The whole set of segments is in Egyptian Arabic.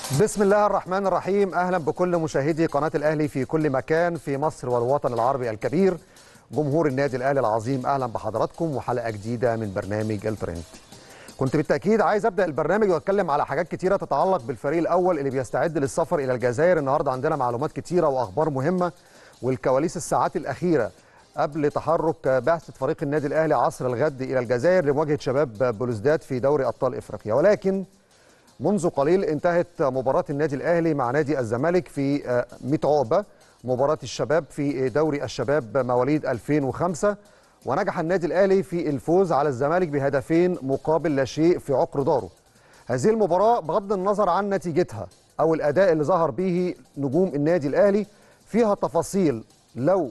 بسم الله الرحمن الرحيم اهلا بكل مشاهدي قناه الاهلي في كل مكان في مصر والوطن العربي الكبير جمهور النادي الاهلي العظيم اهلا بحضراتكم وحلقه جديده من برنامج الترند كنت بالتاكيد عايز ابدا البرنامج واتكلم على حاجات كتيره تتعلق بالفريق الاول اللي بيستعد للسفر الى الجزائر النهارده عندنا معلومات كتيره واخبار مهمه والكواليس الساعات الاخيره قبل تحرك بعثه فريق النادي الاهلي عصر الغد الى الجزائر لمواجهه شباب بلوزداد في دوري ابطال افريقيا ولكن منذ قليل انتهت مباراة النادي الأهلي مع نادي الزمالك في 100 عقبة مباراة الشباب في دوري الشباب مواليد 2005 ونجح النادي الأهلي في الفوز على الزمالك بهدفين مقابل لا شيء في عقر داره هذه المباراة بغض النظر عن نتيجتها أو الأداء اللي ظهر به نجوم النادي الأهلي فيها تفاصيل لو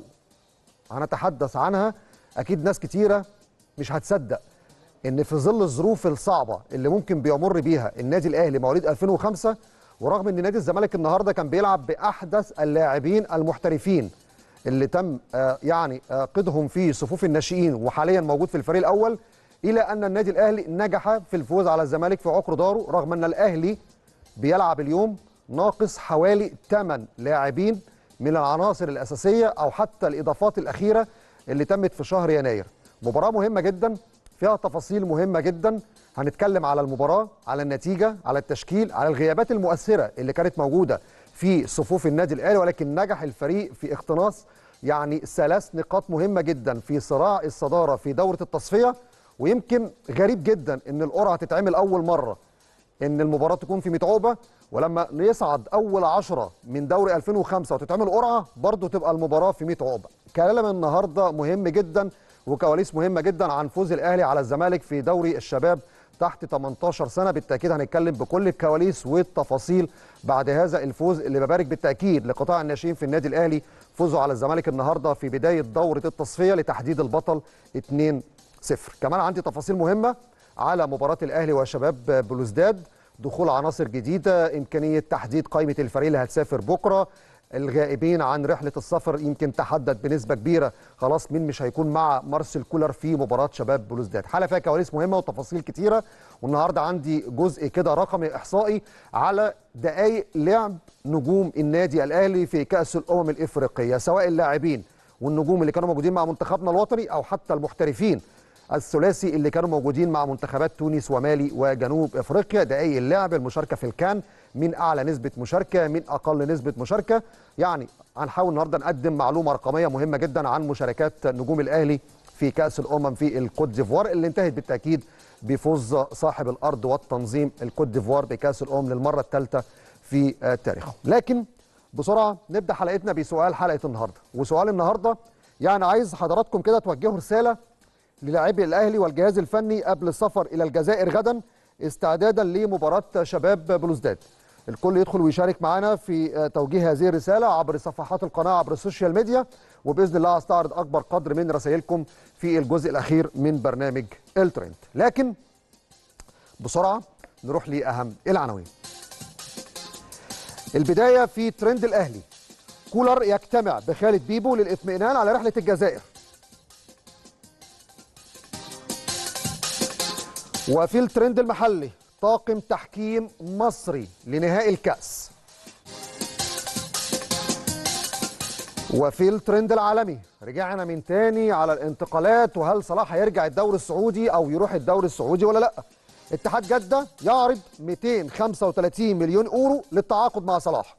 هنتحدث عنها أكيد ناس كتيرة مش هتصدق ان في ظل الظروف الصعبه اللي ممكن بيمر بيها النادي الاهلي مواليد 2005 ورغم ان نادي الزمالك النهارده كان بيلعب باحدث اللاعبين المحترفين اللي تم آه يعني آه قيدهم في صفوف الناشئين وحاليا موجود في الفريق الاول الى ان النادي الاهلي نجح في الفوز على الزمالك في عقر داره رغم ان الاهلي بيلعب اليوم ناقص حوالي 8 لاعبين من العناصر الاساسيه او حتى الاضافات الاخيره اللي تمت في شهر يناير مباراه مهمه جدا فيها تفاصيل مهمة جدا هنتكلم على المباراة على النتيجة على التشكيل على الغيابات المؤثرة اللي كانت موجودة في صفوف النادي الأهلي ولكن نجح الفريق في اقتناص يعني ثلاث نقاط مهمة جدا في صراع الصدارة في دورة التصفية ويمكن غريب جدا ان القرعة تتعمل أول مرة ان المباراة تكون في متعوبة ولما يصعد أول عشرة من دوري 2005 وتتعمل قرعة برضه تبقى المباراة في 100 عقبة كلام النهاردة مهم جدا وكواليس مهمه جدا عن فوز الاهلي على الزمالك في دوري الشباب تحت 18 سنه بالتاكيد هنتكلم بكل الكواليس والتفاصيل بعد هذا الفوز اللي ببارك بالتاكيد لقطاع الناشئين في النادي الاهلي فوزوا على الزمالك النهارده في بدايه دوره التصفيه لتحديد البطل 2-0 كمان عندي تفاصيل مهمه على مباراه الاهلي وشباب بلوزداد دخول عناصر جديده امكانيه تحديد قائمه الفريق اللي هتسافر بكره الغائبين عن رحله السفر يمكن تحدد بنسبه كبيره خلاص مين مش هيكون مع مارسيل كولر في مباراه شباب بلوزداد حاله فيها كواليس مهمه وتفاصيل كتيره والنهارده عندي جزء كده رقمي احصائي على دقائق لعب نجوم النادي الاهلي في كاس الامم الافريقيه سواء اللاعبين والنجوم اللي كانوا موجودين مع منتخبنا الوطني او حتى المحترفين الثلاثي اللي كانوا موجودين مع منتخبات تونس ومالي وجنوب افريقيا دقائق اللعب المشاركه في الكان من اعلى نسبه مشاركه من اقل نسبه مشاركه يعني هنحاول النهارده نقدم معلومه رقميه مهمه جدا عن مشاركات نجوم الاهلي في كاس الامم في الكوت ديفوار اللي انتهت بالتاكيد بفوز صاحب الارض والتنظيم الكوت ديفوار بكاس الامم للمره الثالثه في تاريخه لكن بسرعه نبدا حلقتنا بسؤال حلقه النهارده وسؤال النهارده يعني عايز حضراتكم كده توجهوا رساله للاعبي الاهلي والجهاز الفني قبل السفر الى الجزائر غدا استعدادا لمباراه شباب بلوزداد الكل يدخل ويشارك معنا في توجيه هذه الرساله عبر صفحات القناه عبر السوشيال ميديا وباذن الله هستعرض اكبر قدر من رسائلكم في الجزء الاخير من برنامج الترند لكن بسرعه نروح لاهم العناوين البدايه في ترند الاهلي كولر يجتمع بخالد بيبو للاطمئنان على رحله الجزائر وفي الترند المحلي طاقم تحكيم مصري لنهائي الكأس وفي الترند العالمي رجعنا من تاني على الانتقالات وهل صلاح هيرجع الدوري السعودي او يروح الدوري السعودي ولا لا اتحاد جدة يعرض 235 مليون اورو للتعاقد مع صلاح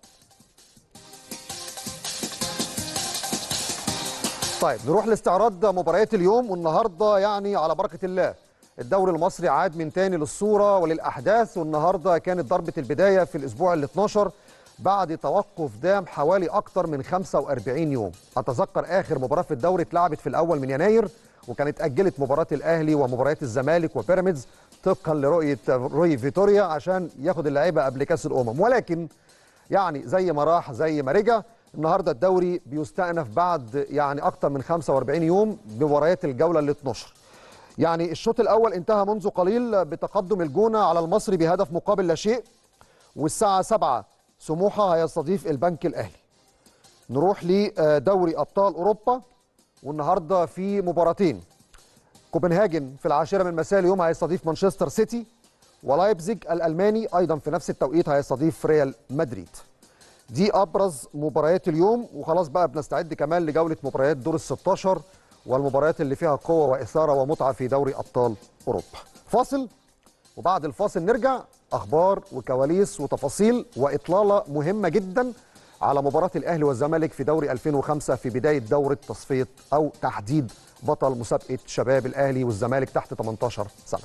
طيب نروح لاستعراض مباريات اليوم والنهارده يعني على بركه الله الدوري المصري عاد من تاني للصورة وللأحداث والنهاردة كانت ضربة البداية في الأسبوع ال 12 بعد توقف دام حوالي أكتر من 45 يوم أتذكر آخر مباراة في الدوري اتلعبت في الأول من يناير وكانت أجلت مباراة الأهلي ومباريات الزمالك وبيراميدز طبقا لرؤية روي فيتوريا عشان ياخد اللعيبة قبل كأس الأمم ولكن يعني زي ما راح زي ما رجع النهارده الدوري بيستأنف بعد يعني أكتر من 45 يوم بمباريات الجولة ال 12 يعني الشوط الاول انتهى منذ قليل بتقدم الجونه على المصري بهدف مقابل لا شيء والساعه 7 سموحه هيستضيف البنك الاهلي نروح لدوري ابطال اوروبا والنهارده في مباراتين كوبنهاجن في العاشره من مساء اليوم هيستضيف مانشستر سيتي ولايبزيج الالماني ايضا في نفس التوقيت هيستضيف ريال مدريد دي ابرز مباريات اليوم وخلاص بقى بنستعد كمان لجوله مباريات دور ال 16 والمباريات اللي فيها قوه واثاره ومتعه في دوري ابطال اوروبا فاصل وبعد الفاصل نرجع اخبار وكواليس وتفاصيل واطلاله مهمه جدا على مباراه الاهلي والزمالك في دوري 2005 في بدايه دوره تصفيه او تحديد بطل مسابقه شباب الاهلي والزمالك تحت 18 سنه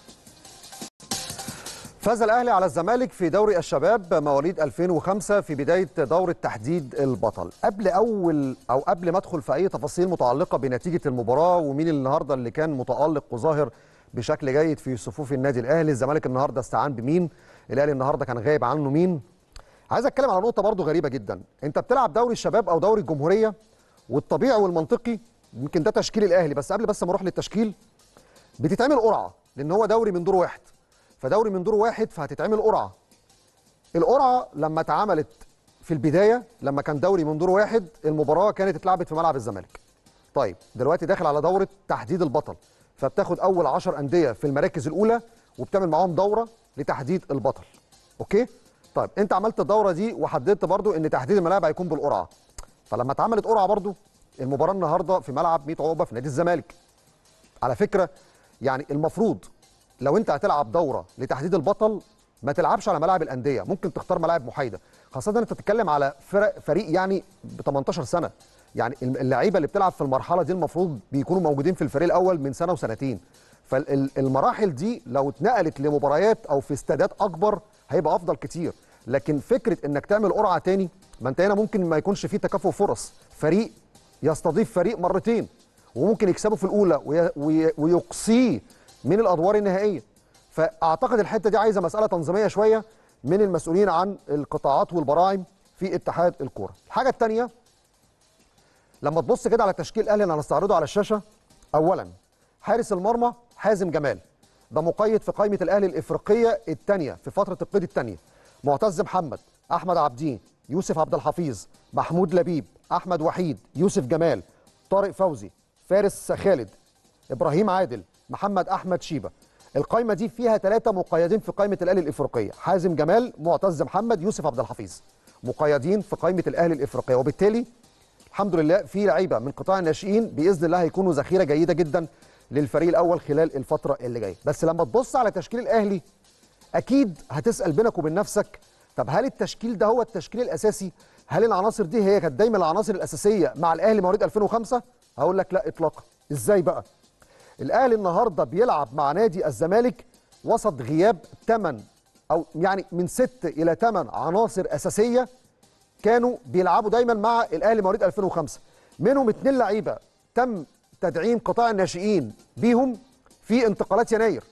فاز الاهلي على الزمالك في دوري الشباب مواليد 2005 في بدايه دوره تحديد البطل قبل اول او قبل ما ادخل في اي تفاصيل متعلقه بنتيجه المباراه ومين النهارده اللي كان متالق وظاهر بشكل جيد في صفوف النادي الاهلي الزمالك النهارده استعان بمين الاهلي النهارده كان غايب عنه مين عايز اتكلم على نقطه برضو غريبه جدا انت بتلعب دوري الشباب او دوري الجمهوريه والطبيعي والمنطقي يمكن ده تشكيل الاهلي بس قبل بس ما اروح للتشكيل بتتعمل قرعه لان هو دوري من دور واحد فدوري من دور واحد فهتتعمل قرعه القرعه لما اتعملت في البدايه لما كان دوري من دور واحد المباراه كانت اتلعبت في ملعب الزمالك طيب دلوقتي داخل على دوره تحديد البطل فبتاخد اول 10 انديه في المراكز الاولى وبتعمل معاهم دوره لتحديد البطل اوكي طيب انت عملت الدوره دي وحددت برضو ان تحديد الملاعب هيكون بالقرعه فلما اتعملت قرعه برضو المباراه النهارده في ملعب 100 عقبه في نادي الزمالك على فكره يعني المفروض لو انت هتلعب دوره لتحديد البطل ما تلعبش على ملاعب الانديه ممكن تختار ملاعب محايده خاصه انت بتتكلم على فرق فريق يعني ب 18 سنه يعني اللعيبه اللي بتلعب في المرحله دي المفروض بيكونوا موجودين في الفريق الاول من سنه وسنتين فالمراحل دي لو اتنقلت لمباريات او في استادات اكبر هيبقى افضل كتير لكن فكره انك تعمل قرعه تاني ما انت هنا ممكن ما يكونش فيه تكافؤ فرص فريق يستضيف فريق مرتين وممكن يكسبه في الاولى ويقصيه من الادوار النهائيه فاعتقد الحته دي عايزه مساله تنظيميه شويه من المسؤولين عن القطاعات والبراعم في اتحاد الكوره الحاجه الثانيه لما تبص كده على تشكيل الاهلي اللي هنستعرضه على الشاشه اولا حارس المرمى حازم جمال ده مقيد في قائمه الاهلي الافريقيه الثانيه في فتره القيد الثانيه معتز محمد احمد عبدين يوسف عبد الحفيظ محمود لبيب احمد وحيد يوسف جمال طارق فوزي فارس خالد ابراهيم عادل محمد احمد شيبه القائمه دي فيها ثلاثه مقيدين في قائمه الاهلي الافريقيه حازم جمال معتز محمد يوسف عبد الحفيظ مقيدين في قائمه الاهلي الافريقيه وبالتالي الحمد لله في لعيبه من قطاع الناشئين باذن الله هيكونوا ذخيره جيده جدا للفريق الاول خلال الفتره اللي جايه بس لما تبص على تشكيل الاهلي اكيد هتسال بينك وبين نفسك طب هل التشكيل ده هو التشكيل الاساسي هل العناصر دي هي كانت دايما العناصر الاساسيه مع الاهلي مواليد 2005 هقول لك لا اطلاقا ازاي بقى الاهلي النهارده بيلعب مع نادي الزمالك وسط غياب 8 او يعني من 6 الى 8 عناصر اساسيه كانوا بيلعبوا دايما مع الاهلي مواليد 2005 منهم اثنين لعيبه تم تدعيم قطاع الناشئين بيهم في انتقالات يناير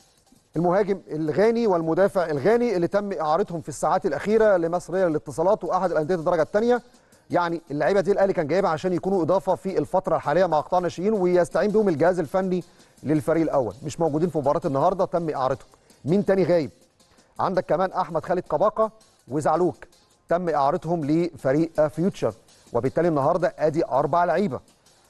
المهاجم الغاني والمدافع الغاني اللي تم اعارتهم في الساعات الاخيره لمصريه للاتصالات واحد الانديه الدرجه الثانيه يعني اللعيبه دي الاهلي كان جايبها عشان يكونوا اضافه في الفتره الحاليه مع قطاع الناشئين ويستعين بهم الجهاز الفني للفريق الاول مش موجودين في مباراه النهارده تم اعارتهم مين تاني غايب عندك كمان احمد خالد قباقه وزعلوك تم اعارتهم لفريق فيوتشر وبالتالي النهارده ادي اربع لعيبه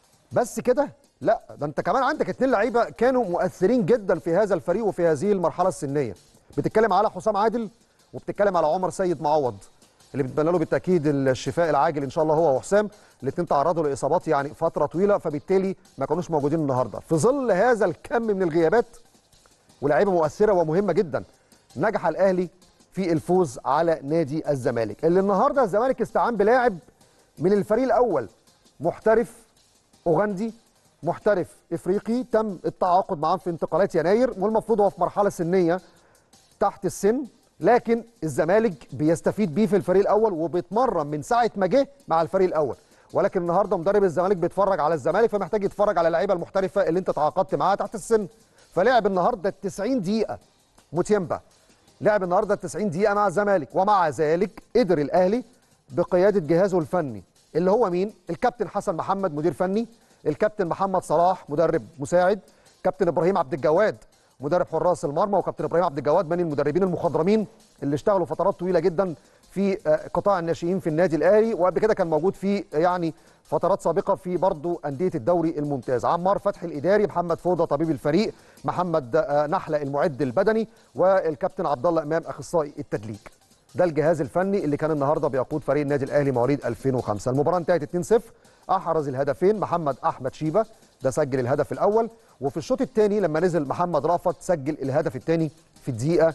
بس كده لا ده انت كمان عندك اثنين لعيبه كانوا مؤثرين جدا في هذا الفريق وفي هذه المرحله السنيه بتتكلم على حسام عادل وبتتكلم على عمر سيد معوض اللي بتبنى له بالتاكيد الشفاء العاجل ان شاء الله هو وحسام الاثنين تعرضوا لاصابات يعني فتره طويله فبالتالي ما كانوش موجودين النهارده في ظل هذا الكم من الغيابات ولاعيبه مؤثره ومهمه جدا نجح الاهلي في الفوز على نادي الزمالك اللي النهارده الزمالك استعان بلاعب من الفريق الاول محترف اوغندي محترف افريقي تم التعاقد معاه في انتقالات يناير والمفروض هو في مرحله سنيه تحت السن لكن الزمالك بيستفيد بيه في الفريق الاول وبيتمرن من ساعه ما جه مع الفريق الاول ولكن النهارده مدرب الزمالك بيتفرج على الزمالك فمحتاج يتفرج على اللعيبه المحترفه اللي انت تعاقدت معاها تحت السن فلعب النهارده 90 دقيقه موتيمبا لعب النهارده 90 دقيقه مع الزمالك ومع ذلك قدر الاهلي بقياده جهازه الفني اللي هو مين الكابتن حسن محمد مدير فني الكابتن محمد صلاح مدرب مساعد كابتن ابراهيم عبد الجواد مدرب حراس المرمى وكابتن ابراهيم عبد الجواد من المدربين المخضرمين اللي اشتغلوا فترات طويله جدا في آه، قطاع الناشئين في النادي الاهلي وقبل كده كان موجود في يعني فترات سابقه في برضه انديه الدوري الممتاز عمار فتحي الاداري محمد فوضى طبيب الفريق محمد آه، نحله المعد البدني والكابتن عبد الله امام اخصائي التدليك ده الجهاز الفني اللي كان النهارده بيقود فريق النادي الاهلي مواليد 2005 المباراه انتهت 2-0 احرز الهدفين محمد احمد شيبه ده سجل الهدف الاول وفي الشوط الثاني لما نزل محمد رافت سجل الهدف الثاني في الدقيقه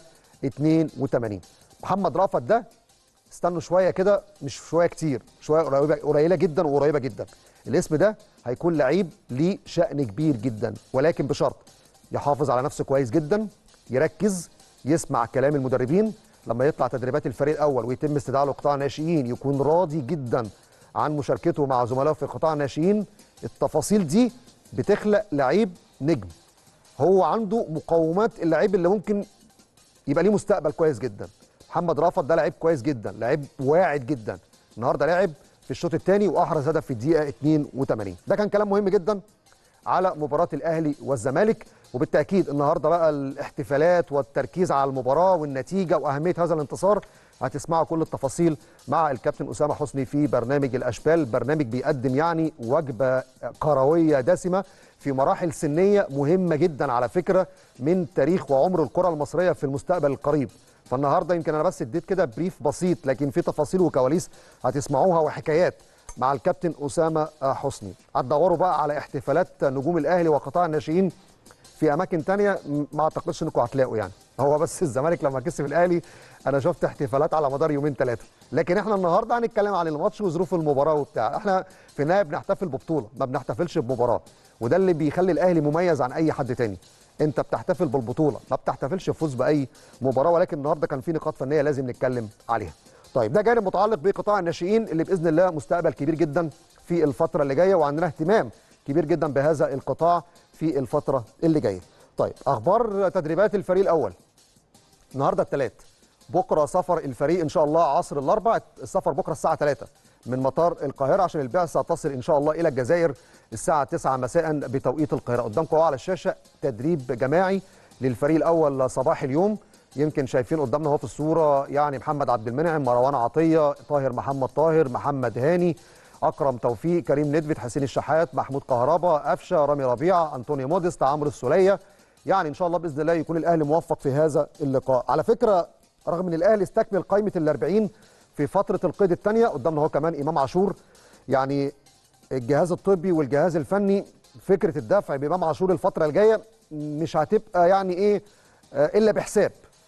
82 محمد رافت ده استنوا شويه كده مش شويه كتير شويه قريبه قليله جدا وقريبه جدا الاسم ده هيكون لعيب ليه شأن كبير جدا ولكن بشرط يحافظ على نفسه كويس جدا يركز يسمع كلام المدربين لما يطلع تدريبات الفريق الاول ويتم استدعاء لقطاع الناشئين يكون راضي جدا عن مشاركته مع زملائه في قطاع الناشئين التفاصيل دي بتخلق لعيب نجم هو عنده مقومات اللعيب اللي ممكن يبقى ليه مستقبل كويس جدا محمد رافت ده لعيب كويس جدا لعيب واعد جدا النهارده لعب في الشوط الثاني واحرز هدف في الدقيقه 82 ده كان كلام مهم جدا على مباراه الاهلي والزمالك وبالتاكيد النهارده بقى الاحتفالات والتركيز على المباراه والنتيجه واهميه هذا الانتصار هتسمعوا كل التفاصيل مع الكابتن اسامه حسني في برنامج الاشبال برنامج بيقدم يعني وجبه كرويه دسمه في مراحل سنيه مهمه جدا على فكره من تاريخ وعمر الكره المصريه في المستقبل القريب فالنهارده يمكن انا بس اديت كده بريف بسيط لكن في تفاصيل وكواليس هتسمعوها وحكايات مع الكابتن اسامه حسني هتدوروا بقى على احتفالات نجوم الاهلي وقطاع الناشئين في اماكن تانية ما اعتقدش انكم هتلاقوا يعني هو بس الزمالك لما كسب الاهلي انا شفت احتفالات على مدار يومين ثلاثه لكن احنا النهارده هنتكلم عن الماتش وظروف المباراه وبتاع احنا في النهايه بنحتفل ببطوله ما بنحتفلش بمباراه وده اللي بيخلي الاهلي مميز عن اي حد تاني انت بتحتفل بالبطوله ما بتحتفلش بفوز باي مباراه ولكن النهارده كان في نقاط فنيه لازم نتكلم عليها طيب ده جانب متعلق بقطاع الناشئين اللي باذن الله مستقبل كبير جدا في الفتره اللي جايه وعندنا اهتمام كبير جدا بهذا القطاع في الفتره اللي جايه طيب اخبار تدريبات الفريق الاول النهارده الثلاث بكره سفر الفريق ان شاء الله عصر الاربع السفر بكره الساعه 3 من مطار القاهره عشان البعثه تصل ان شاء الله الى الجزائر الساعه 9 مساء بتوقيت القاهره قدامكم على الشاشه تدريب جماعي للفريق الاول صباح اليوم يمكن شايفين قدامنا اهو في الصوره يعني محمد عبد المنعم مروان عطيه طاهر محمد طاهر محمد هاني اكرم توفيق كريم ندفت حسين الشحات محمود كهربا قفشه رامي ربيعه انطوني موديست عمرو السوليه يعني ان شاء الله باذن الله يكون الاهلي موفق في هذا اللقاء على فكره رغم ان الاهلي استكمل قائمه ال40 في فتره القيد الثانيه قدامنا هو كمان امام عاشور يعني الجهاز الطبي والجهاز الفني فكره الدفع بامام عاشور الفتره الجايه مش هتبقى يعني ايه آه الا بحساب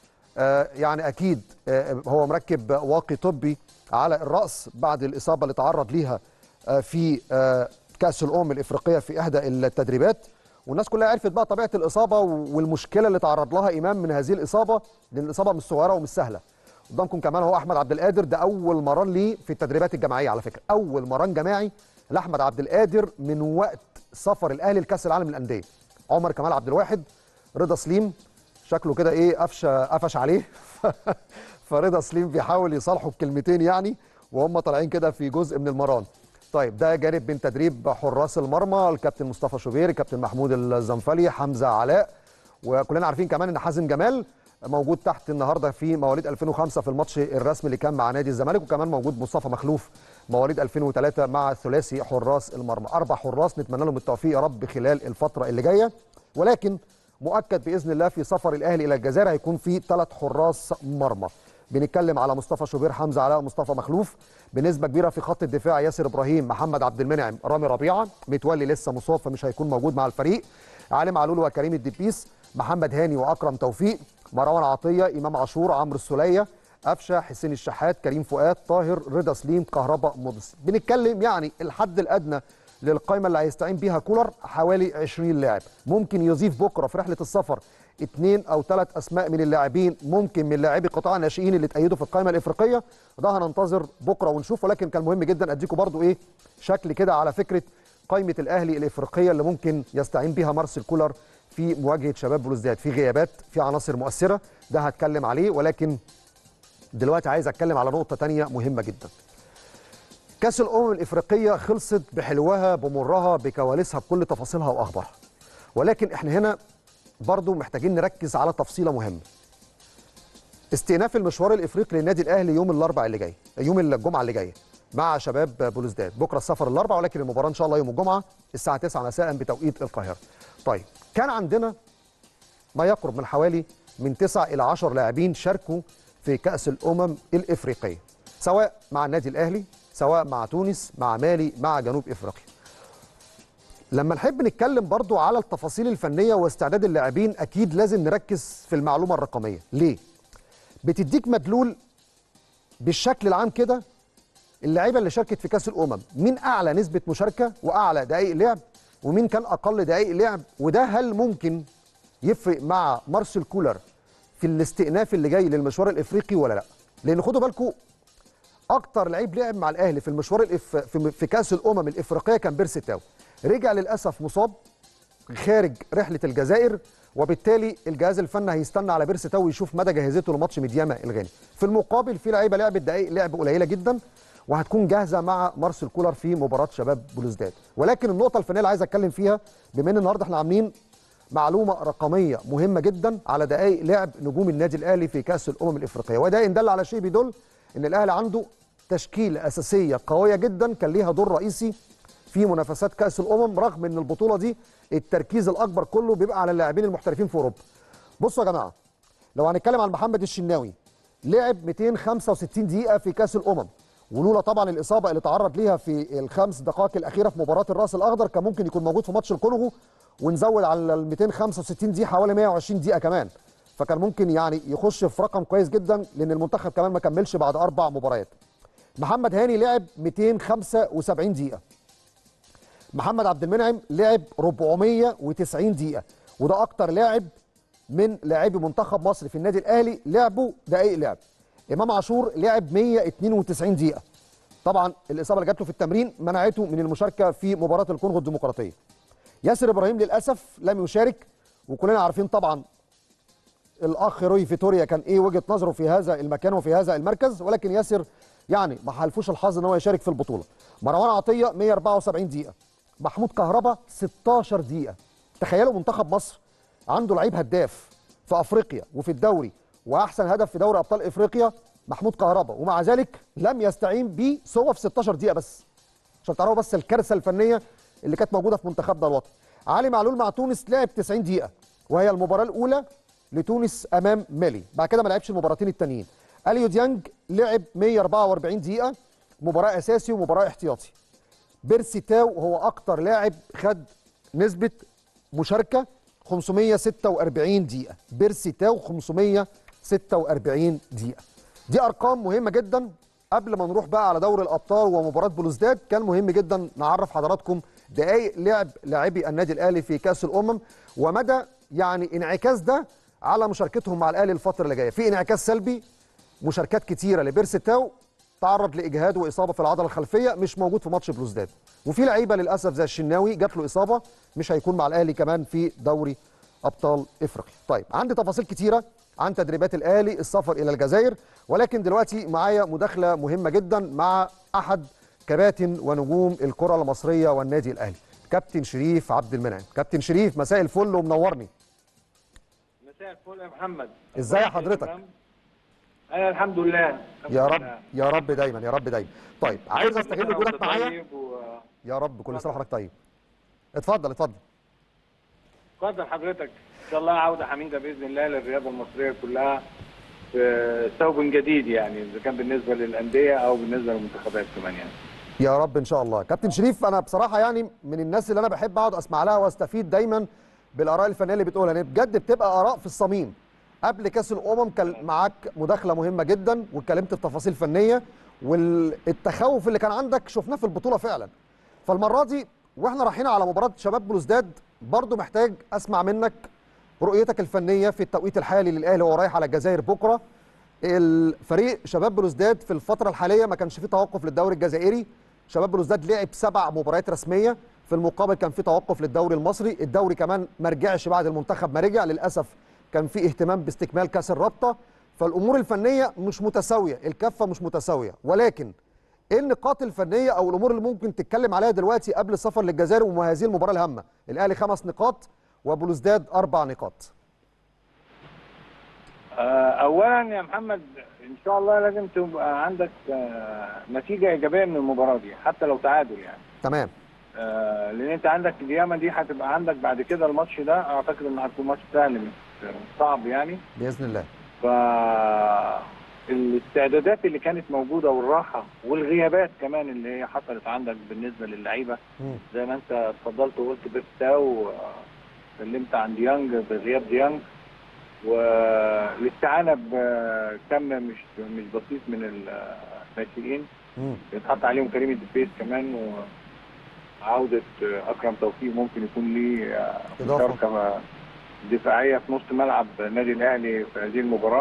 آه يعني اكيد آه هو مركب واقي طبي على الراس بعد الاصابه اللي تعرض ليها في كاس الامم الافريقيه في احدى التدريبات والناس كلها عرفت بقى طبيعه الاصابه والمشكله اللي تعرض لها امام من هذه الاصابه لان الاصابه مش صغيره ومش سهله قدامكم كمان هو احمد عبد القادر ده اول مران ليه في التدريبات الجماعيه على فكره اول مران جماعي لاحمد عبد القادر من وقت سفر الاهلي لكاس العالم للانديه عمر كمال عبد الواحد رضا سليم شكله كده ايه قفش قفش عليه فرضا سليم بيحاول يصالحه بكلمتين يعني وهم طالعين كده في جزء من المران طيب ده جانب من تدريب حراس المرمى الكابتن مصطفى شوبير الكابتن محمود الزنفلي حمزه علاء وكلنا عارفين كمان ان حازم جمال موجود تحت النهارده في مواليد 2005 في الماتش الرسمي اللي كان مع نادي الزمالك وكمان موجود مصطفى مخلوف مواليد 2003 مع ثلاثي حراس المرمى اربع حراس نتمنى لهم التوفيق يا رب خلال الفتره اللي جايه ولكن مؤكد باذن الله في سفر الاهلي الى الجزائر هيكون في ثلاث حراس مرمى بنتكلم على مصطفى شوبير حمزه علاء مصطفى مخلوف بنسبه كبيره في خط الدفاع ياسر ابراهيم محمد عبد المنعم رامي ربيعه متولي لسه مصاب فمش هيكون موجود مع الفريق علي معلول وكريم الدبيس محمد هاني واكرم توفيق مروان عطيه امام عاشور عمرو السوليه قفشه حسين الشحات كريم فؤاد طاهر رضا سليم كهربا مودس بنتكلم يعني الحد الادنى للقائمه اللي هيستعين بيها كولر حوالي 20 لاعب ممكن يضيف بكره في رحله السفر اثنين او ثلاث اسماء من اللاعبين ممكن من لاعبي قطاع الناشئين اللي اتأيدوا في القائمه الافريقيه ده هننتظر بكره ونشوف ولكن كان مهم جدا اديكم برضو ايه شكل كده على فكره قائمه الاهلي الافريقيه اللي ممكن يستعين بيها مارسيل كولر في مواجهه شباب بلوزداد في غيابات في عناصر مؤثره ده هتكلم عليه ولكن دلوقتي عايز اتكلم على نقطه ثانيه مهمه جدا كاس الامم الافريقيه خلصت بحلوها بمرها بكواليسها بكل تفاصيلها واخبارها ولكن احنا هنا برضو محتاجين نركز على تفصيله مهمه استئناف المشوار الافريقي للنادي الاهلي يوم الاربعاء اللي جاي يوم الجمعه اللي جايه مع شباب بلوزداد بكره السفر الاربعاء ولكن المباراه ان شاء الله يوم الجمعه الساعه 9 مساء بتوقيت القاهره طيب كان عندنا ما يقرب من حوالي من 9 الى 10 لاعبين شاركوا في كاس الامم الافريقيه سواء مع النادي الاهلي سواء مع تونس مع مالي مع جنوب افريقيا لما نحب نتكلم برضو على التفاصيل الفنيه واستعداد اللاعبين اكيد لازم نركز في المعلومه الرقميه ليه بتديك مدلول بالشكل العام كده اللعيبه اللي شاركت في كاس الامم مين اعلى نسبه مشاركه واعلى دقائق لعب ومين كان اقل دقائق لعب وده هل ممكن يفرق مع مارسيل كولر في الاستئناف اللي جاي للمشوار الافريقي ولا لا لان خدوا بالكم اكتر لعيب لعب مع الاهلي في المشوار الإف... في... في كاس الامم الافريقيه كان بيرسي تاو رجع للاسف مصاب خارج رحله الجزائر وبالتالي الجهاز الفني هيستنى على بيرسي تاو يشوف مدى جاهزيته لماتش ميدياما الغاني في المقابل في لعيبه لعبت دقائق لعب قليله جدا وهتكون جاهزه مع مارسيل كولر في مباراه شباب بلوزداد ولكن النقطه الفنيه اللي عايز اتكلم فيها بما ان النهارده احنا عاملين معلومه رقميه مهمه جدا على دقائق لعب نجوم النادي الاهلي في كاس الامم الافريقيه وده ان دل على شيء بيدل ان الاهلي عنده تشكيله اساسيه قويه جدا كان ليها دور رئيسي في منافسات كاس الامم رغم ان البطوله دي التركيز الاكبر كله بيبقى على اللاعبين المحترفين في اوروبا بصوا يا جماعه لو هنتكلم عن محمد الشناوي لعب 265 دقيقه في كاس الامم ولولا طبعا الاصابه اللي تعرض ليها في الخمس دقائق الاخيره في مباراه الراس الاخضر كان ممكن يكون موجود في ماتش الكونغو ونزود على ال 265 دي حوالي 120 دقيقه كمان فكان ممكن يعني يخش في رقم كويس جدا لان المنتخب كمان ما كملش بعد اربع مباريات محمد هاني لعب 275 دقيقه محمد عبد المنعم لعب 490 دقيقه وده اكتر لاعب من لاعبي منتخب مصر في النادي الاهلي لعبوا دقائق لعب امام عاشور لعب 192 دقيقه طبعا الاصابه اللي جات له في التمرين منعته من المشاركه في مباراه الكونغو الديمقراطيه ياسر ابراهيم للاسف لم يشارك وكلنا عارفين طبعا الاخ روي فيتوريا كان ايه وجهه نظره في هذا المكان وفي هذا المركز ولكن ياسر يعني ما حالفوش الحظ ان هو يشارك في البطوله مروان عطيه 174 دقيقه محمود كهربا 16 دقيقه تخيلوا منتخب مصر عنده لعيب هداف في افريقيا وفي الدوري واحسن هدف في دوري ابطال افريقيا محمود كهربا ومع ذلك لم يستعين بيه سوى في 16 دقيقه بس عشان تعرفوا بس الكارثه الفنيه اللي كانت موجوده في منتخبنا الوطني علي معلول مع تونس لعب 90 دقيقه وهي المباراه الاولى لتونس امام مالي بعد كده ما لعبش المباراتين التانيين اليو ديانج لعب 144 دقيقه مباراه اساسي ومباراه احتياطي بيرسي تاو هو اكتر لاعب خد نسبه مشاركه 546 دقيقه بيرسي تاو 546 دقيقه دي ارقام مهمه جدا قبل ما نروح بقى على دوري الابطال ومباراه بلوزداد كان مهم جدا نعرف حضراتكم دقائق لعب لاعبي النادي الاهلي في كاس الامم ومدى يعني انعكاس ده على مشاركتهم مع الاهلي الفتره اللي جايه في انعكاس سلبي مشاركات كتيره لبيرسي تاو تعرض لاجهاد واصابه في العضله الخلفيه مش موجود في ماتش بلوزداد وفي لعيبه للاسف زي الشناوي جات له اصابه مش هيكون مع الاهلي كمان في دوري ابطال افريقيا طيب عندي تفاصيل كتيره عن تدريبات الاهلي السفر الى الجزائر ولكن دلوقتي معايا مداخله مهمه جدا مع احد كباتن ونجوم الكره المصريه والنادي الاهلي كابتن شريف عبد المنعم كابتن شريف مساء الفل ومنورني مساء الفل يا محمد ازاي حضرتك انا الحمد لله الحمد يا رب لله. يا رب دايما يا رب دايما طيب عايز استغل كل سنة وجودك وأنت معايا طيب و- يا رب كل سنه وحضرتك طيب اتفضل اتفضل اتفضل حضرتك ان شاء الله عوده حميده باذن الله للرياضه المصريه كلها في ثوب جديد يعني اذا كان بالنسبه للانديه او بالنسبه للمنتخبات كمان يعني يا رب ان شاء الله كابتن شريف انا بصراحه يعني من الناس اللي انا بحب اقعد اسمع لها واستفيد دايما بالاراء الفنيه اللي بتقولها يعني بجد بتبقى اراء في الصميم قبل كاس الامم كان معاك مداخله مهمه جدا واتكلمت في تفاصيل فنيه والتخوف اللي كان عندك شفناه في البطوله فعلا فالمره دي واحنا رايحين على مباراه شباب بلوزداد برضو محتاج اسمع منك رؤيتك الفنيه في التوقيت الحالي للاهلي وهو رايح على الجزائر بكره الفريق شباب بلوزداد في الفتره الحاليه ما كانش فيه توقف للدوري الجزائري شباب بلوزداد لعب سبع مباريات رسميه في المقابل كان في توقف للدوري المصري الدوري كمان ما رجعش بعد المنتخب ما رجع للاسف كان في اهتمام باستكمال كاس الرابطه فالامور الفنيه مش متساويه الكفه مش متساويه ولكن ايه النقاط الفنيه او الامور اللي ممكن تتكلم عليها دلوقتي قبل السفر للجزائر وهذه المباراه الهامه الاهلي خمس نقاط وبلوزداد اربع نقاط آه، اولا يا محمد ان شاء الله لازم تبقى عندك آه، نتيجه ايجابيه من المباراه دي حتى لو تعادل يعني تمام آه، لان انت عندك الياما دي هتبقى عندك بعد كده الماتش ده اعتقد انه هيكون ماتش سهل مش مش صعب يعني باذن الله ف الاستعدادات اللي كانت موجوده والراحه والغيابات كمان اللي هي حصلت عندك بالنسبه للعيبه مم. زي ما انت اتفضلت وقلت بيرستاو كلمت عن ديانج بغياب ديانج والاستعانه بكم مش مش بسيط من الناشئين مم. يتحط عليهم كريم الدبيس كمان وعوده اكرم توفيق ممكن يكون ليه إضافة. مشاركه دفاعيه في نص ملعب النادي الاهلي في هذه المباراه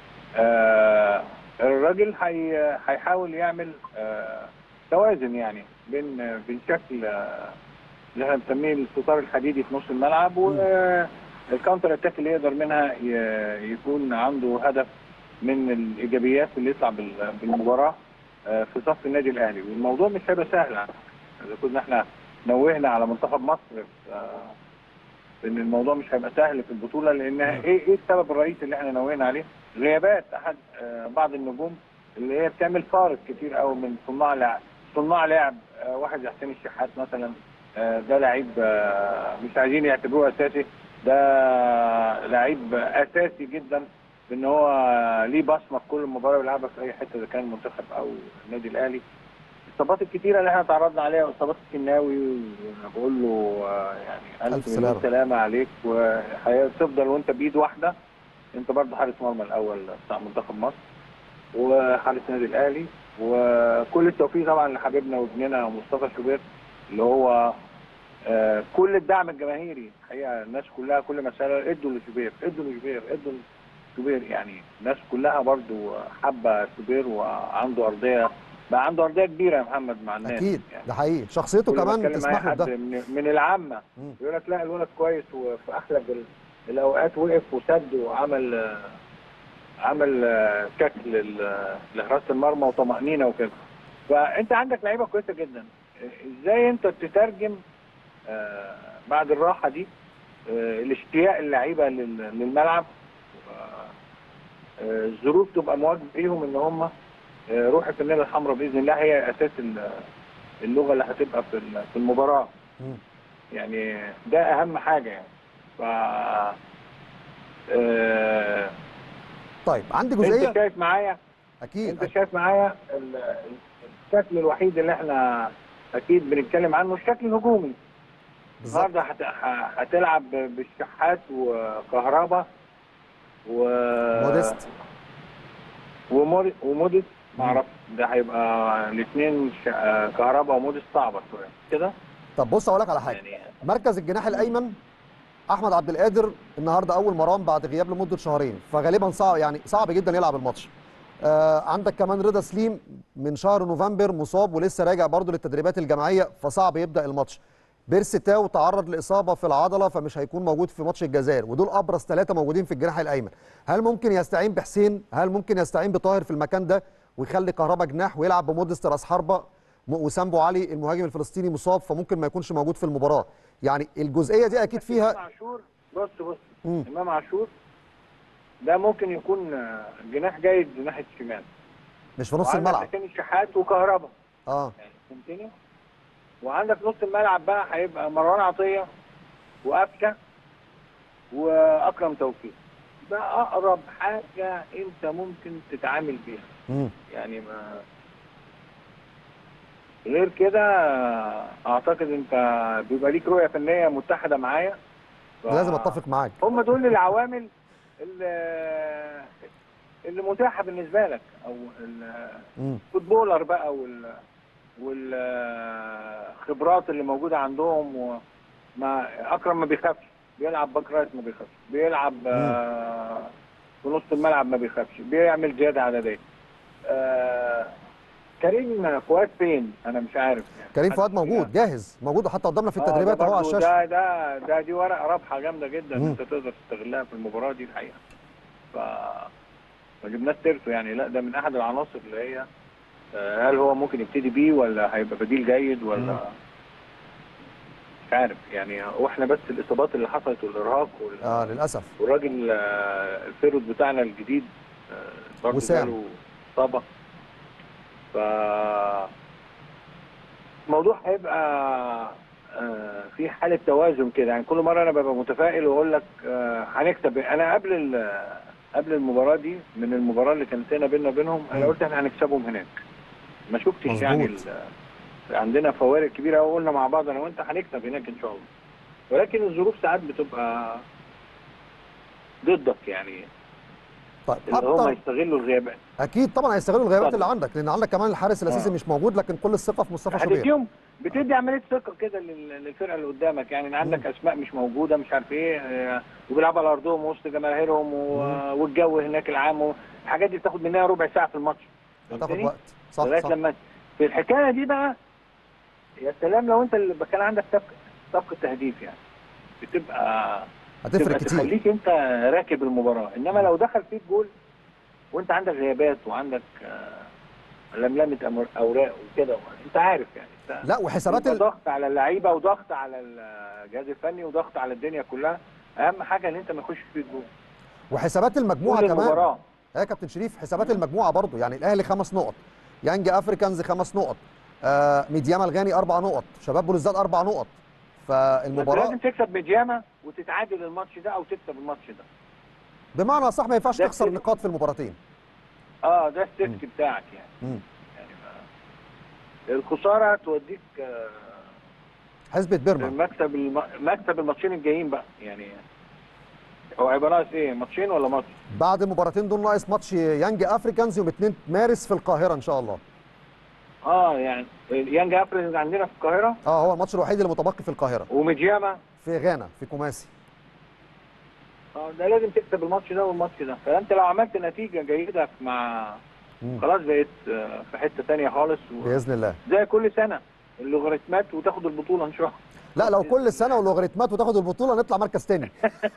آه الراجل هي- هيحاول يعمل آه توازن يعني بين بين شكل آه، اللي احنا بنسميه الستار الحديدي في نص الملعب والكاونتر اتاك اللي يقدر منها ي- يكون عنده هدف من الايجابيات اللي يطلع بال- بالمباراه آه، في صف النادي الاهلي والموضوع مش هيبقى سهل على فكرة. اذا كنا احنا نوهنا على منتخب مصر آه، ان الموضوع مش هيبقى سهل في البطوله لان ايه ايه السبب الرئيسي اللي احنا نوهنا عليه؟ غيابات احد آه، بعض النجوم اللي هي بتعمل فارق كتير قوي من صناع لعب صناع لعب آه، واحد زي حسين الشحات مثلا آه، ده لعيب آه، مش عايزين يعتبروه اساسي ده لعيب اساسي جدا ان هو ليه بصمه في كل مباراه بيلعبها في اي حته اذا كان المنتخب او النادي الاهلي الاصابات الكتيره اللي احنا تعرضنا عليها واصابات الكناوي وانا بقول له آه، يعني ألف الف مليون سلامة. سلامه عليك وهتفضل وانت بايد واحده انت برضه حارس مرمى الاول بتاع منتخب مصر وحارس النادي الاهلي وكل التوفيق طبعا لحبيبنا وابننا مصطفى شوبير اللي هو آه، كل الدعم الجماهيري الحقيقه الناس كلها كل ما سالوا ادوا لشوبير ادوا لشوبير ادوا لشوبير يعني الناس كلها برضو حابه شوبير وعنده ارضيه بقى عنده ارضيه كبيره يا محمد مع الناس اكيد يعني ده حقيقي شخصيته كل ما كمان اتكلم مع تسمح له حد بده من, من العامه مم. يقول لك لا الولد كويس وفي اغلب ال- الاوقات وقف وسد وعمل آه، عمل آه، شكل لل- لحراسه المرمى وطمانينه وكده فانت عندك لعيبه كويسه جدا ازاي انت تترجم آه، بعد الراحه دي آه، الاشتياق اللعيبه لل- للملعب آه، آه، الظروف تبقى مواجهه بيهم ان هم آه، روح الفانيله الحمراء باذن الله هي اساس ال- اللغه اللي هتبقى في ال- في المباراه مم. يعني ده اهم حاجه يعني ف آه، طيب عندي انت جزئيه شايف معايا اكيد انت شايف معايا ال- الشكل الوحيد اللي احنا اكيد بنتكلم عنه الشكل الهجومي بالظبط النهارده هت- ه- هتلعب بالشحات وكهربا و موديست ومود- وموديست معرفش ده هيبقى الاثنين كهربا وموديست صعبه شويه كده طب بص اقول لك على حاجه يعني مركز الجناح الايمن احمد عبد القادر النهارده اول مران بعد غياب لمده شهرين فغالبا صعب يعني صعب جدا يلعب الماتش آه عندك كمان رضا سليم من شهر نوفمبر مصاب ولسه راجع برضه للتدريبات الجماعيه فصعب يبدا الماتش بيرسي تاو تعرض لاصابه في العضله فمش هيكون موجود في ماتش الجزائر ودول ابرز ثلاثه موجودين في الجناح الايمن هل ممكن يستعين بحسين هل ممكن يستعين بطاهر في المكان ده ويخلي كهربا جناح ويلعب بمودست راس حربه م- وسامبو علي المهاجم الفلسطيني مصاب فممكن ما يكونش موجود في المباراه يعني الجزئيه دي اكيد امام فيها عاشور بص بص مم. امام عاشور ده ممكن يكون آه، جناح جيد ناحيه الشمال مش في نص وعندك الملعب حسين الشحات وكهربا اه يعني فهمتني وعندك نص الملعب بقى هيبقى مروان عطيه وقفشه واكرم توفيق ده اقرب حاجه انت ممكن تتعامل بيها مم. يعني ما غير كده اعتقد انت بيبقى ليك رؤيه فنيه متحده معايا ف- لازم اتفق معاك هم دول العوامل اللي, اللي متاحه بالنسبه لك او ال- مم. فوتبولر بقى وال والخبرات اللي موجوده عندهم وما اكرم ما بيخافش بيلعب باك رايت ما بيخافش بيلعب آه، في نص الملعب ما بيخافش بيعمل زياده عدديه آه، كريم فؤاد فين انا مش عارف يعني كريم حد فؤاد فينا- موجود جاهز موجود حتى قدامنا في آه، التدريبات ده اهو على برضو الشاشه ده ده ده دي ورقه رابحه جامده جدا مم. انت تقدر تستغلها في المباراه دي الحقيقه ف ما جبناش سيرته يعني لا ده من احد العناصر اللي هي آه، هل هو ممكن يبتدي بيه ولا هيبقى بديل جيد ولا مم. مش عارف يعني واحنا بس الاصابات اللي حصلت والارهاق وال... اه للاسف والراجل آه، الفيرود بتاعنا الجديد آه، برضه وسام. جاله اصابه ف الموضوع هيبقى آه، في حاله توازن كده يعني كل مره انا ببقى متفائل واقول لك آه، هنكسب انا قبل ال- قبل المباراه دي من المباراه اللي كانت هنا بيننا وبينهم انا مم. قلت احنا هنكسبهم هناك ما شفتش مظبوط. يعني ال- عندنا فوارق كبيره وقلنا مع بعض انا وانت هنكسب هناك ان شاء الله ولكن الظروف ساعات بتبقى ضدك يعني طيب اللي هم اكتر يستغلوا الغيابات اكيد طبعا هيستغلوا الغيابات اتفضل. اللي عندك لان عندك كمان الحارس الاساسي آه. مش موجود لكن كل الثقه في مصطفى شوبير هتديهم بتدي عمليه ثقه كده لل- للفرقه اللي قدامك يعني إن عندك اسماء مش موجوده مش عارف ايه آه، وبيلعبوا على ارضهم وسط جماهيرهم و- والجو هناك العام الحاجات دي بتاخد منها ربع ساعه في الماتش هتاخد فهمتني؟ وقت صح لغايه صح لما في الحكايه دي بقى يا سلام لو انت اللي كان عندك سبق سبق تهديف يعني بتبقى هتفرق تبقى كتير تخليك انت راكب المباراه انما لو دخل فيك جول وانت عندك غيابات وعندك آه، لملمه أمر- اوراق وكده انت عارف يعني انت لا وحسابات يبقى ال... ضغط على اللعيبه وضغط على الجهاز الفني وضغط على الدنيا كلها اهم حاجه ان انت ما يخش فيك جول وحسابات المجموعه طول كمان المباراه يا كابتن شريف حسابات المجموعه برضو يعني الاهلي خمس نقط يانج افريكانز خمس نقط آه ميدياما الغاني اربع نقط شباب بلوزداد اربع نقط المباراه فالمباراه لازم تكسب ميدياما وتتعادل الماتش ده او تكسب الماتش ده بمعنى صح ما ينفعش ده تخسر كده. نقاط في المباراتين اه ده السيفتي بتاعك يعني مم. يعني ما- الخساره توديك آه، حسبة بيرما مكسب الم... مكسب الماتشين الجايين بقى يعني هو هيبقى ناقص ايه ماتشين ولا ماتش؟ بعد المباراتين دول ناقص ماتش يانج افريكانز يوم 2 مارس في القاهره ان شاء الله اه يعني يانج افريز عندنا في القاهره اه هو الماتش الوحيد اللي متبقي في القاهره وميدياما في غانا في كوماسي اه ده لازم تكسب الماتش ده والماتش ده فانت لو عملت نتيجه جيده مع مم. خلاص بقيت آه، في حته تانية خالص و... باذن الله زي كل سنه اللوغاريتمات وتاخد البطوله ان شاء الله لا لو كل سنه ولوغاريتمات وتاخد البطوله نطلع مركز تاني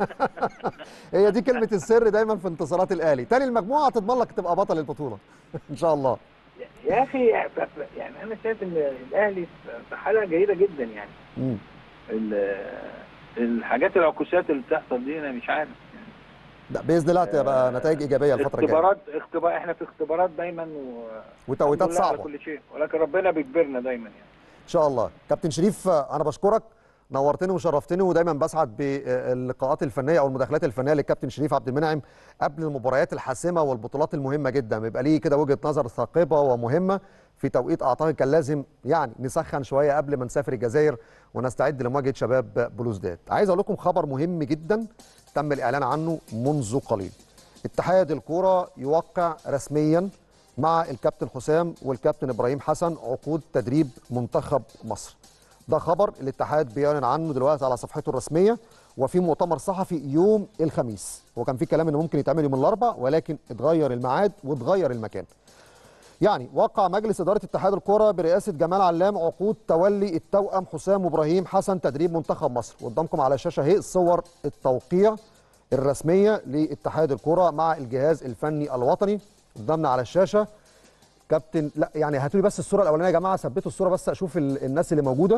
هي دي كلمه السر دايما في انتصارات الاهلي تاني المجموعه هتضمن لك تبقى بطل البطوله ان شاء الله يا اخي ف- ف- يعني انا شايف ان الاهلي في حاله جيده جدا يعني مم. ال- الحاجات العكوسات اللي بتحصل دي انا مش عارف يعني لا باذن الله هتبقى نتائج ايجابيه الفتره الجايه اختبارات اختبار احنا في اختبارات دايما و وتوقيتات الحمد لله على صعبه كل شيء ولكن ربنا بيجبرنا دايما يعني ان شاء الله كابتن شريف آه، انا بشكرك نورتني وشرفتني ودايما بسعد باللقاءات الفنيه او المداخلات الفنيه للكابتن شريف عبد المنعم قبل المباريات الحاسمه والبطولات المهمه جدا بيبقى ليه كده وجهه نظر ثاقبه ومهمه في توقيت اعتقد كان لازم يعني نسخن شويه قبل ما نسافر الجزائر ونستعد لمواجهه شباب بلوزداد عايز اقول لكم خبر مهم جدا تم الاعلان عنه منذ قليل اتحاد الكوره يوقع رسميا مع الكابتن حسام والكابتن ابراهيم حسن عقود تدريب منتخب مصر ده خبر الاتحاد بيعلن عنه دلوقتي على صفحته الرسميه وفي مؤتمر صحفي يوم الخميس هو كان في كلام انه ممكن يتعمل يوم الاربعاء ولكن اتغير الميعاد واتغير المكان يعني وقع مجلس اداره اتحاد الكره برئاسه جمال علام عقود تولي التوأم حسام وابراهيم حسن تدريب منتخب مصر قدامكم على الشاشه اهي صور التوقيع الرسميه لاتحاد الكره مع الجهاز الفني الوطني قدامنا على الشاشه كابتن لا يعني هاتوا لي بس الصوره الاولانيه يا جماعه ثبتوا الصوره بس اشوف ال- الناس اللي موجوده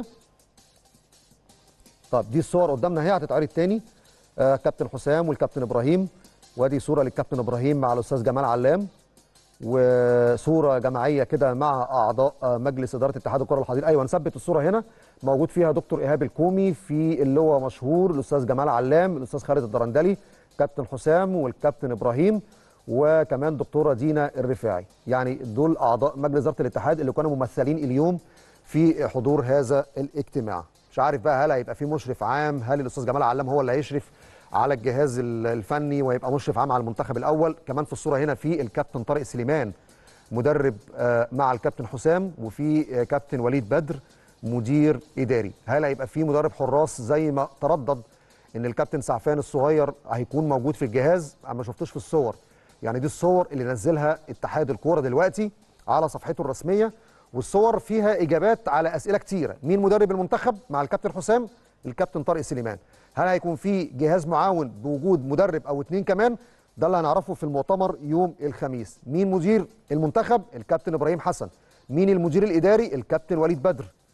طب دي الصور قدامنا اهي هتتعرض تاني آه كابتن حسام والكابتن ابراهيم وادي صوره للكابتن ابراهيم مع الاستاذ جمال علام وصوره جماعيه كده مع اعضاء آه، مجلس اداره اتحاد الكره الحضير ايوه نثبت الصوره هنا موجود فيها دكتور ايهاب الكومي في اللي هو مشهور الاستاذ جمال علام الاستاذ خالد الدرندلي كابتن حسام والكابتن ابراهيم وكمان دكتوره دينا الرفاعي يعني دول اعضاء مجلس اداره الاتحاد اللي كانوا ممثلين اليوم في حضور هذا الاجتماع مش عارف بقى هل هيبقى في مشرف عام هل الاستاذ جمال علام هو اللي هيشرف على الجهاز ال- الفني ويبقى مشرف عام على المنتخب الاول كمان في الصوره هنا في الكابتن طارق سليمان مدرب آه، مع الكابتن حسام وفي آه، كابتن وليد بدر مدير اداري هل هيبقى في مدرب حراس زي ما تردد ان الكابتن سعفان الصغير هيكون موجود في الجهاز انا ما شفتوش في الصور يعني دي الصور اللي نزلها اتحاد الكوره دلوقتي على صفحته الرسميه والصور فيها اجابات على اسئله كتيره مين مدرب المنتخب مع الكابتن حسام الكابتن طارق سليمان هل هيكون في جهاز معاون بوجود مدرب او اتنين كمان ده اللي هنعرفه في المؤتمر يوم الخميس مين مدير المنتخب الكابتن ابراهيم حسن مين المدير الاداري الكابتن وليد بدر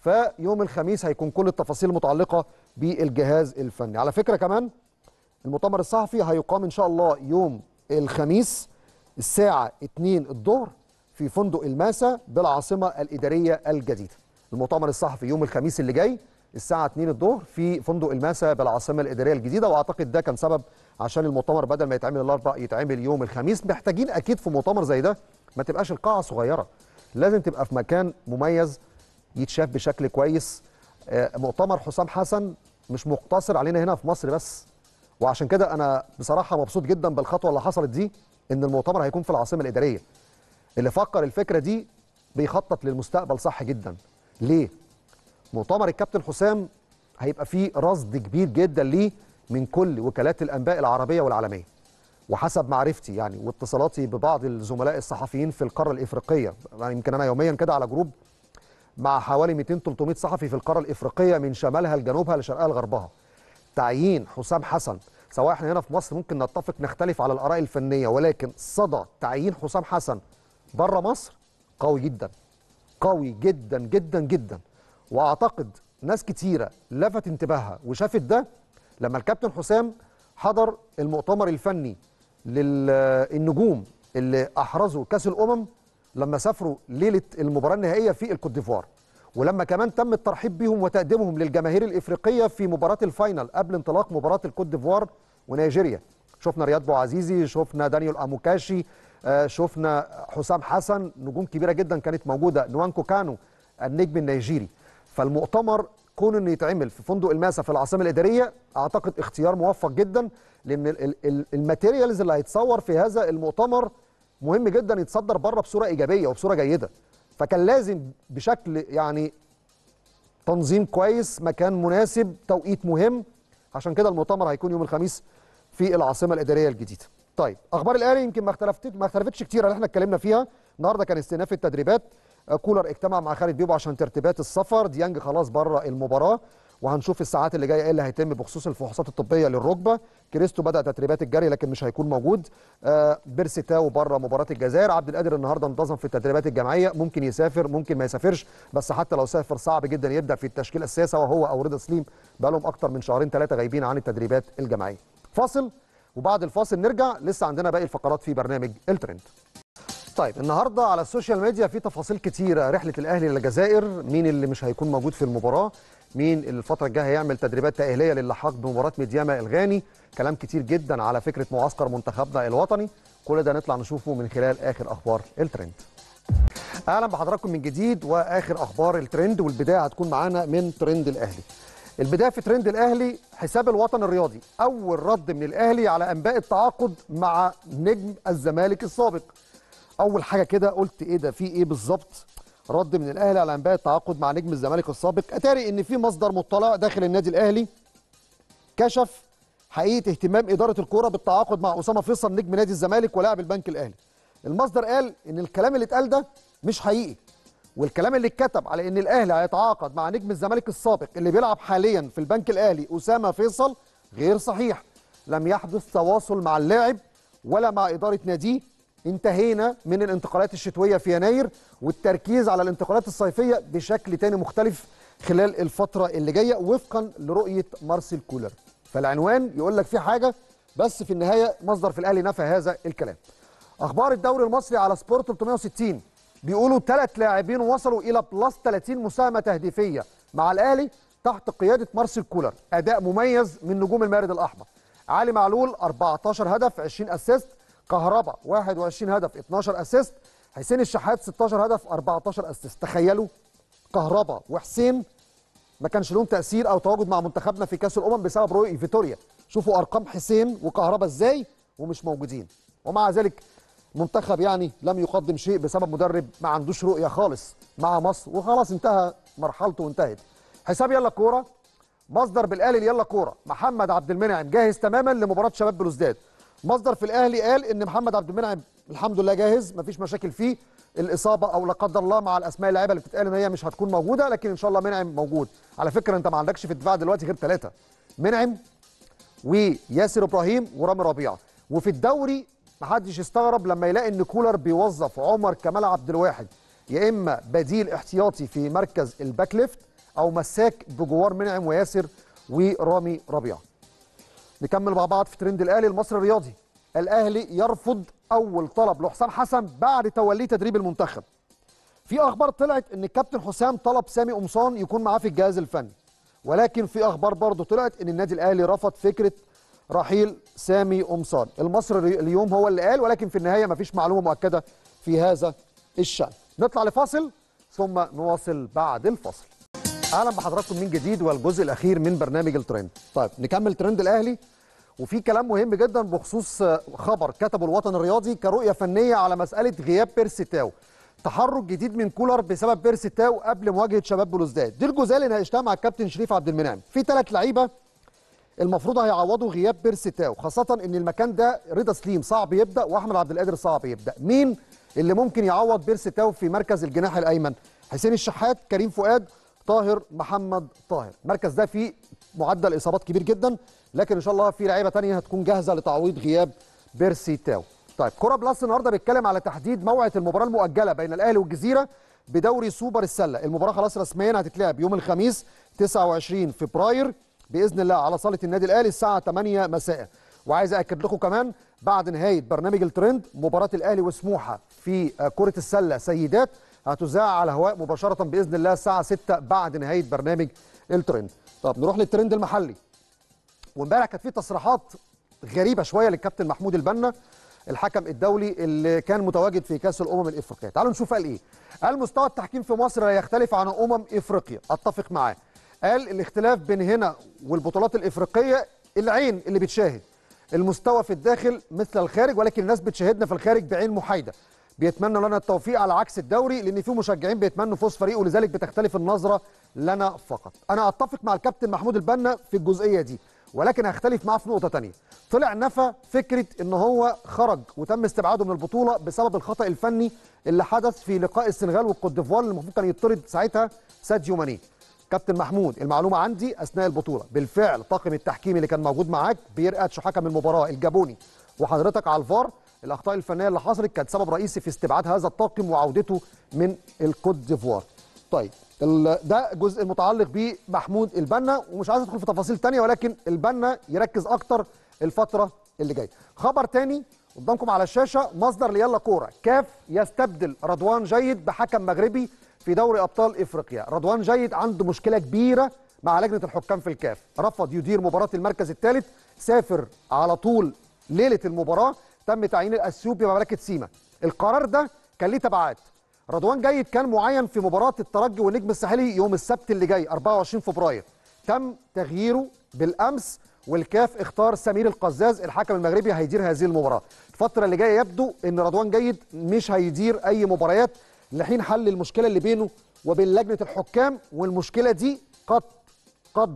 فيوم الخميس هيكون كل التفاصيل المتعلقه بالجهاز الفني على فكره كمان المؤتمر الصحفي هيقام ان شاء الله يوم الخميس الساعه 2 الظهر في فندق الماسا بالعاصمه الاداريه الجديده المؤتمر الصحفي يوم الخميس اللي جاي الساعه 2 الظهر في فندق الماسا بالعاصمه الاداريه الجديده واعتقد ده كان سبب عشان المؤتمر بدل ما يتعمل الاربع يتعمل يوم الخميس محتاجين اكيد في مؤتمر زي ده ما تبقاش القاعه صغيره لازم تبقى في مكان مميز يتشاف بشكل كويس آه، مؤتمر حسام حسن مش مقتصر علينا هنا في مصر بس وعشان كده انا بصراحه مبسوط جدا بالخطوه اللي حصلت دي ان المؤتمر هيكون في العاصمه الاداريه اللي فكر الفكره دي بيخطط للمستقبل صح جدا ليه مؤتمر الكابتن حسام هيبقى فيه رصد كبير جدا ليه من كل وكالات الانباء العربيه والعالميه وحسب معرفتي يعني واتصالاتي ببعض الزملاء الصحفيين في القاره الافريقيه يعني يمكن انا يوميا كده على جروب مع حوالي 200 300 صحفي في القاره الافريقيه من شمالها لجنوبها لشرقها لغربها تعيين حسام حسن سواء احنا هنا في مصر ممكن نتفق نختلف على الاراء الفنيه ولكن صدى تعيين حسام حسن بره مصر قوي جدا قوي جدا جدا جدا واعتقد ناس كتيره لفت انتباهها وشافت ده لما الكابتن حسام حضر المؤتمر الفني للنجوم اللي احرزوا كاس الامم لما سافروا ليله المباراه النهائيه في الكوت ديفوار ولما كمان تم الترحيب بهم وتقديمهم للجماهير الافريقيه في مباراه الفاينل قبل انطلاق مباراه الكوت ديفوار ونيجيريا شفنا رياض بوعزيزي شفنا دانيال اموكاشي آه، شفنا حسام حسن نجوم كبيره جدا كانت موجوده نوانكو كانو النجم النيجيري فالمؤتمر كون انه يتعمل في فندق الماسا في العاصمه الاداريه اعتقد اختيار موفق جدا لان ال- ال- ال- الماتيريالز اللي هيتصور في هذا المؤتمر مهم جدا يتصدر بره بصوره ايجابيه وبصوره جيده فكان لازم بشكل يعني تنظيم كويس مكان مناسب توقيت مهم عشان كده المؤتمر هيكون يوم الخميس في العاصمه الاداريه الجديده طيب اخبار الاهلي يمكن ما اختلفت ما اختلفتش كتير اللي احنا اتكلمنا فيها النهارده كان استئناف التدريبات آه، كولر اجتمع مع خالد بيبو عشان ترتيبات السفر ديانج خلاص بره المباراه وهنشوف الساعات اللي جايه ايه اللي هيتم بخصوص الفحوصات الطبيه للركبه كريستو بدا تدريبات الجري لكن مش هيكون موجود آه بيرسي تاو بره مباراه الجزائر عبد القادر النهارده انتظم في التدريبات الجماعيه ممكن يسافر ممكن ما يسافرش بس حتى لو سافر صعب جدا يبدا في التشكيل الاساسي سواء هو او رضا سليم بقى لهم اكتر من شهرين ثلاثه غايبين عن التدريبات الجماعيه فاصل وبعد الفاصل نرجع لسه عندنا باقي الفقرات في برنامج الترند طيب النهارده على السوشيال ميديا في تفاصيل كتيره رحله الاهلي للجزائر مين اللي مش هيكون موجود في المباراه مين اللي الفتره الجايه هيعمل تدريبات تاهيليه للحاق بمباراه ميدياما الغاني كلام كتير جدا على فكره معسكر منتخبنا الوطني كل ده نطلع نشوفه من خلال اخر اخبار الترند اهلا بحضراتكم من جديد واخر اخبار الترند والبدايه هتكون معانا من ترند الاهلي البدايه في ترند الاهلي حساب الوطن الرياضي اول رد من الاهلي على انباء التعاقد مع نجم الزمالك السابق اول حاجه كده قلت ايه ده في ايه بالظبط رد من الاهلي على انباء التعاقد مع نجم الزمالك السابق اتاري ان في مصدر مطلع داخل النادي الاهلي كشف حقيقه اهتمام اداره الكوره بالتعاقد مع اسامه فيصل نجم نادي الزمالك ولاعب البنك الاهلي المصدر قال ان الكلام اللي اتقال ده مش حقيقي والكلام اللي اتكتب على ان الاهلي هيتعاقد مع نجم الزمالك السابق اللي بيلعب حاليا في البنك الاهلي اسامه فيصل غير صحيح لم يحدث تواصل مع اللاعب ولا مع اداره ناديه انتهينا من الانتقالات الشتويه في يناير والتركيز على الانتقالات الصيفيه بشكل تاني مختلف خلال الفتره اللي جايه وفقا لرؤيه مارسيل كولر فالعنوان يقول لك في حاجه بس في النهايه مصدر في الاهلي نفى هذا الكلام اخبار الدوري المصري على سبورت 360 بيقولوا ثلاث لاعبين وصلوا الى بلس 30 مساهمه تهديفيه مع الاهلي تحت قياده مارسيل كولر اداء مميز من نجوم المارد الاحمر علي معلول 14 هدف 20 اسيست كهربا 21 هدف 12 اسيست حسين الشحات 16 هدف 14 اسيست تخيلوا كهربا وحسين ما كانش لهم تاثير او تواجد مع منتخبنا في كاس الامم بسبب رؤيه فيتوريا شوفوا ارقام حسين وكهربا ازاي ومش موجودين ومع ذلك منتخب يعني لم يقدم شيء بسبب مدرب ما عندوش رؤيه خالص مع مصر وخلاص انتهى مرحلته وانتهت حساب يلا كوره مصدر بالاهلي يلا كوره محمد عبد المنعم جاهز تماما لمباراه شباب بلوزداد مصدر في الاهلي قال ان محمد عبد المنعم الحمد لله جاهز مفيش مشاكل فيه الاصابه او لا قدر الله مع الاسماء اللعيبه اللي بتتقال ان هي مش هتكون موجوده لكن ان شاء الله منعم موجود على فكره انت ما عندكش في الدفاع دلوقتي غير ثلاثه منعم وياسر ابراهيم ورامي ربيعه وفي الدوري محدش يستغرب لما يلاقي ان كولر بيوظف عمر كمال عبد الواحد يا اما بديل احتياطي في مركز الباك ليفت او مساك بجوار منعم وياسر ورامي ربيعه نكمل مع بعض في ترند الاهلي المصري الرياضي الاهلي يرفض اول طلب لحسام حسن بعد توليه تدريب المنتخب في اخبار طلعت ان الكابتن حسام طلب سامي قمصان يكون معاه في الجهاز الفني ولكن في اخبار برضه طلعت ان النادي الاهلي رفض فكره رحيل سامي قمصان المصري اليوم هو اللي قال ولكن في النهايه مفيش معلومه مؤكده في هذا الشان نطلع لفاصل ثم نواصل بعد الفاصل اهلا بحضراتكم من جديد والجزء الاخير من برنامج الترند طيب نكمل ترند الاهلي وفي كلام مهم جدا بخصوص خبر كتبه الوطن الرياضي كرؤيه فنيه على مساله غياب بيرسي تاو تحرك جديد من كولر بسبب بيرسي تاو قبل مواجهه شباب بلوزداد دي الجزئيه اللي ناقشتها مع الكابتن شريف عبد المنعم في ثلاث لعيبه المفروض هيعوضوا غياب بيرسي تاو خاصه ان المكان ده رضا سليم صعب يبدا واحمد عبد القادر صعب يبدا مين اللي ممكن يعوض بيرسي تاو في مركز الجناح الايمن حسين الشحات كريم فؤاد طاهر محمد طاهر المركز ده فيه معدل اصابات كبير جدا لكن ان شاء الله في لعيبه ثانيه هتكون جاهزه لتعويض غياب بيرسي تاو طيب كره بلس النهارده بيتكلم على تحديد موعد المباراه المؤجله بين الاهلي والجزيره بدوري سوبر السله المباراه خلاص رسميا هتتلعب يوم الخميس 29 فبراير باذن الله على صاله النادي الاهلي الساعه 8 مساء وعايز اكد لكم كمان بعد نهايه برنامج الترند مباراه الاهلي وسموحه في كره السله سيدات هتذاع على الهواء مباشره باذن الله الساعه 6 بعد نهايه برنامج الترند طب نروح للترند المحلي وامبارح كانت في تصريحات غريبه شويه للكابتن محمود البنا الحكم الدولي اللي كان متواجد في كاس الامم الافريقيه تعالوا نشوف قال ايه قال مستوى التحكيم في مصر لا يختلف عن امم افريقيا اتفق معاه قال الاختلاف بين هنا والبطولات الافريقيه العين اللي بتشاهد المستوى في الداخل مثل الخارج ولكن الناس بتشاهدنا في الخارج بعين محايده بيتمنى لنا التوفيق على عكس الدوري لان في مشجعين بيتمنوا فوز فريقه ولذلك بتختلف النظره لنا فقط انا اتفق مع الكابتن محمود البنا في الجزئيه دي ولكن هختلف معاه في نقطه ثانيه طلع نفى فكره ان هو خرج وتم استبعاده من البطوله بسبب الخطا الفني اللي حدث في لقاء السنغال والكوت ديفوار اللي المفروض كان يطرد ساعتها ساديو ماني كابتن محمود المعلومه عندي اثناء البطوله بالفعل طاقم التحكيم اللي كان موجود معاك بيرقدش حكم المباراه الجابوني وحضرتك على الفار الاخطاء الفنيه اللي حصلت كانت سبب رئيسي في استبعاد هذا الطاقم وعودته من الكوت ديفوار طيب ده جزء المتعلق بمحمود البنا ومش عايز ادخل في تفاصيل تانية ولكن البنا يركز اكتر الفتره اللي جايه خبر تاني قدامكم على الشاشه مصدر ليلا كوره كاف يستبدل رضوان جيد بحكم مغربي في دوري ابطال افريقيا رضوان جيد عنده مشكله كبيره مع لجنه الحكام في الكاف رفض يدير مباراه المركز الثالث سافر على طول ليله المباراه تم تعيين الاثيوبي بمملكه سيما القرار ده كان ليه تبعات رضوان جيد كان معين في مباراه الترجي والنجم الساحلي يوم السبت اللي جاي 24 فبراير تم تغييره بالامس والكاف اختار سمير القزاز الحكم المغربي هيدير هذه المباراه الفتره اللي جايه يبدو ان رضوان جيد مش هيدير اي مباريات لحين حل المشكله اللي بينه وبين لجنه الحكام والمشكله دي قد قد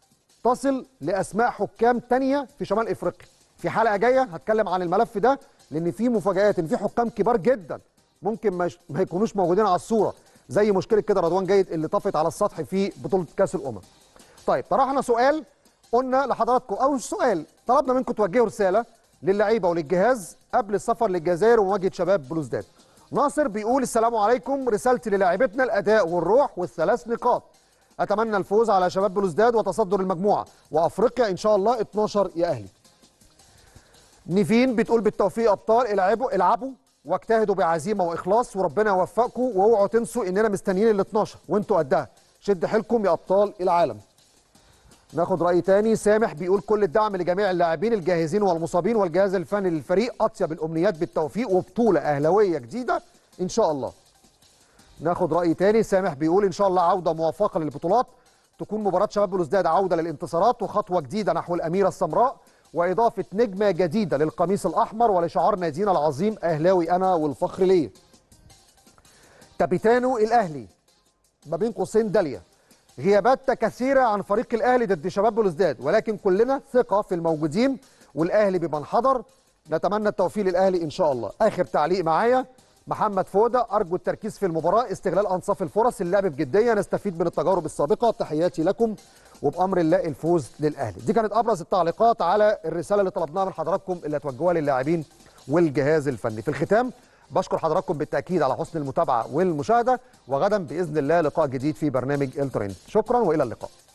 تصل لاسماء حكام تانية في شمال افريقيا في حلقه جايه هتكلم عن الملف ده لان في مفاجات ان في حكام كبار جدا ممكن ما, ما يكونوش موجودين على الصوره زي مشكله كده رضوان جيد اللي طفت على السطح في بطوله كاس الامم. طيب طرحنا سؤال قلنا لحضراتكم او سؤال طلبنا منكم توجهوا رساله للعيبه وللجهاز قبل السفر للجزائر ومواجهه شباب بلوزداد. ناصر بيقول السلام عليكم رسالتي للاعيبتنا الاداء والروح والثلاث نقاط. اتمنى الفوز على شباب بلوزداد وتصدر المجموعه وافريقيا ان شاء الله 12 يا اهلي. نيفين بتقول بالتوفيق ابطال العبوا العبوا واجتهدوا بعزيمه واخلاص وربنا يوفقكم واوعوا تنسوا اننا مستنيين ال 12 وانتوا قدها شد حيلكم يا ابطال العالم ناخد راي تاني سامح بيقول كل الدعم لجميع اللاعبين الجاهزين والمصابين والجهاز الفني للفريق اطيب الامنيات بالتوفيق وبطوله اهلاويه جديده ان شاء الله ناخد راي تاني سامح بيقول ان شاء الله عوده موفقه للبطولات تكون مباراه شباب بلوزداد عوده للانتصارات وخطوه جديده نحو الاميره السمراء واضافه نجمه جديده للقميص الاحمر ولشعار نادينا العظيم اهلاوي انا والفخر ليا. كابيتانو الاهلي ما بين قوسين داليا غيابات كثيره عن فريق الاهلي ضد شباب بلوزداد ولكن كلنا ثقه في الموجودين والاهلي بمن حضر نتمنى التوفيق للاهلي ان شاء الله. اخر تعليق معايا محمد فوده ارجو التركيز في المباراه استغلال انصاف الفرص اللعب بجديه نستفيد من التجارب السابقه تحياتي لكم وبامر الله الفوز للاهلي دي كانت ابرز التعليقات على الرساله اللي طلبناها من حضراتكم اللي هتوجهوها للاعبين والجهاز الفني في الختام بشكر حضراتكم بالتاكيد على حسن المتابعه والمشاهده وغدا باذن الله لقاء جديد في برنامج الترند شكرا والى اللقاء